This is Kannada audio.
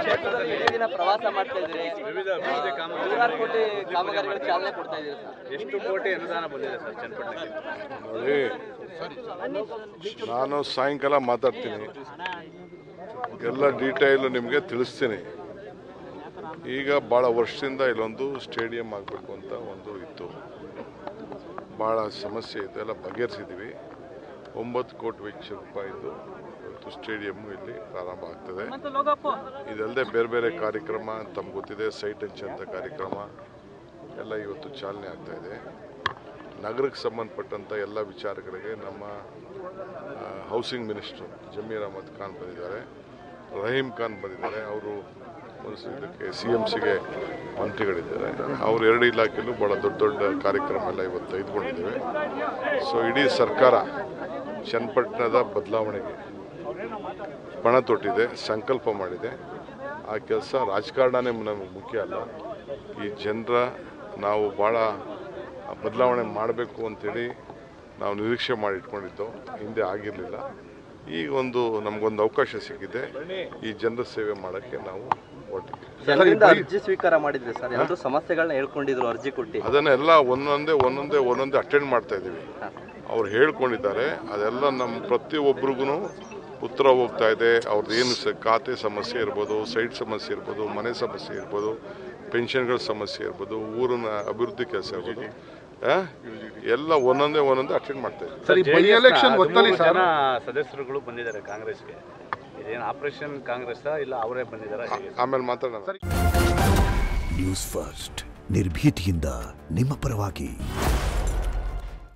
ಕ್ಷೇತ್ರದಲ್ಲಿ ಇಡೀ ದಿನ ಪ್ರವಾಸ ಮಾಡ್ತಾ ಇದ್ದೀರಿ ವಿವಿಧ ಅಭಿವೃದ್ಧಿ ಕಾಮಗಾರಿ ನೂರಾರು ಕೋಟಿ ಕಾಮಗಾರಿಗಳು ಚಾಲನೆ ಕೊಡ್ತಾ ಇದ್ದೀರಿ ಸರ್ ಎಷ್ಟು ಕೋಟಿ ಅನುದಾನ ಬಂದಿದೆ ಸರ್ ಚನ್ನಪಟ್ಟಣಕ್ಕೆ ನೋಡಿ ನಾನು ಸಾಯಂಕಾಲ ಮಾತಾಡ್ತೀನಿ ಎಲ್ಲ ಡೀಟೇಲು ನಿಮಗೆ ತಿಳಿಸ್ತೀನಿ ಈಗ ಭಾಳ ವರ್ಷದಿಂದ ಇಲ್ಲೊಂದು ಸ್ಟೇಡಿಯಂ ಆಗಬೇಕು ಅಂತ ಒಂದು ಇತ್ತು ಭಾಳ ಸಮಸ್ಯೆ ಇದೆ ಎಲ್ಲ ಬಗೆಹರಿಸಿದ್ದೀವಿ ಒಂಬತ್ತು ಕೋಟಿ ವೆಚ್ಚ ರೂಪಾಯಿದು ಇವತ್ತು ಸ್ಟೇಡಿಯಮ್ಮು ಇಲ್ಲಿ ಪ್ರಾರಂಭ ಆಗ್ತದೆ ಇದಲ್ಲದೆ ಬೇರೆ ಬೇರೆ ಕಾರ್ಯಕ್ರಮ ತಮ್ಗೆ ಗೊತ್ತಿದೆ ಸೈಟ್ ಹಂಚ್ ಅಂತ ಕಾರ್ಯಕ್ರಮ ಎಲ್ಲ ಇವತ್ತು ಚಾಲನೆ ಆಗ್ತಾ ಇದೆ ನಗರಕ್ಕೆ ಸಂಬಂಧಪಟ್ಟಂಥ ಎಲ್ಲ ವಿಚಾರಗಳಿಗೆ ನಮ್ಮ ಆ, ಹೌಸಿಂಗ್ ಮಿನಿಸ್ಟ್ರು ಜಮೀರ್ ಅಹಮದ್ ಖಾನ್ ಬಂದಿದ್ದಾರೆ ರಹೀಂ ಖಾನ್ ಬಂದಿದ್ದಾರೆ ಅವರು ಒಂದು ಸ- ಇದಕ್ಕೆ ಸಿ ಎಮ್ ಸಿಗೆ ಮಂತ್ರಿಗಳಿದ್ದಾರೆ ಅವರು ಎರಡು ಇಲಾಖೆಯಲ್ಲೂ ಭಾಳ ದೊಡ್ಡ ದೊಡ್ಡ ಕಾರ್ಯಕ್ರಮ ಎಲ್ಲ ಇವತ್ತು ತೆಗೆದುಕೊಂಡಿದ್ದೇವೆ ಸೊ ಇಡೀ ಸರ್ಕಾರ ಚನ್ನಪಟ್ಟಣದ ಬದಲಾವಣೆಗೆ ಪಣ ತೊಟ್ಟಿದೆ ಸಂಕಲ್ಪ ಮಾಡಿದೆ ಆ ಕೆಲಸ ರಾಜಕಾರಣನೇ ನಮಗೆ ಮುಖ್ಯ ಅಲ್ಲ ಈ ಜನರ ನಾವು ಭಾಳ ಬದಲಾವಣೆ ಮಾಡಬೇಕು ಅಂತೇಳಿ ನಾವು ನಿರೀಕ್ಷೆ ಮಾಡಿ ಇಟ್ಕೊಂಡಿದ್ದೋ ಹಿಂದೆ ಆಗಿರಲಿಲ್ಲ ಈಗ ಒಂದು ನಮಗೊಂದು ಅವಕಾಶ ಸಿಕ್ಕಿದೆ ಈ ಜನರ ಸೇವೆ ಮಾಡೋಕ್ಕೆ ನಾವು ಹೊರಟಿದ್ದೀವಿ ಜನರಿಂದ ಅರ್ಜಿ ಸ್ವೀಕಾರ ಮಾಡಿದ್ರಿ ಸರ್ ಎಲ್ಲರೂ ಸಮಸ್ಯೆಗಳನ್ನ ಹೇಳ್ಕೊಂಡಿದ್ರು ಅರ್ಜಿ ಕೊಟ್ಟು ಅದನ್ನೆಲ್ಲ ಒಂದೊಂದೇ ಒಂದೊಂದೇ ಒಂದೊಂದೇ ಅಟೆಂಡ್ ಮಾಡ್ತಾ ಇದ್ದೀವಿ ಅವ್ರು ಹೇಳ್ಕೊಂಡಿದ್ದಾರೆ ಅದೆಲ್ಲ ನಮ್ಮ ಪ್ರತಿಯೊಬ್ಬರಿಗೂ ಉತ್ತರ ಹೋಗ್ತಾ ಇದೆ ಅವ್ರದ್ದು ಏನು ಸ ಖಾತೆ ಸಮಸ್ಯೆ ಇರ್ಬೋದು ಸೈಟ್ ಸಮಸ್ಯೆ ಇರ್ಬೋದು ಮನೆ ಸಮಸ್ಯೆ ಇರ್ಬೋದು ಪೆನ್ಷನ್ಗಳ ಸಮಸ್ಯೆ ಇರ್ಬೋದು ಊರಿನ ಅಭಿವೃದ್ಧಿ ಕೆಲಸ ಇರ್ಬೋದು ಆ? ಎಲ್ಲ ಒಂದೊಂದೇ ಒಂದೊಂದೇ ಅಟೆಂಡ್ ಮಾಡ್ತಾ ಇದ್ದೀವಿ ಸರ್ ಈ ಬೈ ಎಲೆಕ್ಷನ್ ಒತ್ತಲ್ಲಿ ಹದಿಮೂರು ಸರ್ ಜನ ಸದಸ್ಯರುಗಳು ಬಂದಿದ್ದಾರೆ ಕಾಂಗ್ರೆಸ್ಗೆ ಇದೇನು ಆಪರೇಷನ್ ಕಾಂಗ್ರೆಸ್ ಇಲ್ಲ ಅವರೇ ಬಂದಿದ್ದಾರೆ ಹೇಗೆ ಆಮೇಲೆ ಮಾತಾಡೋಣ ನ್ಯೂಸ್ ಫಸ್ಟ್ ನಿರ್ಭೀತಿಯಿಂದ ನಿಮ್ಮ ಪರವಾಗಿ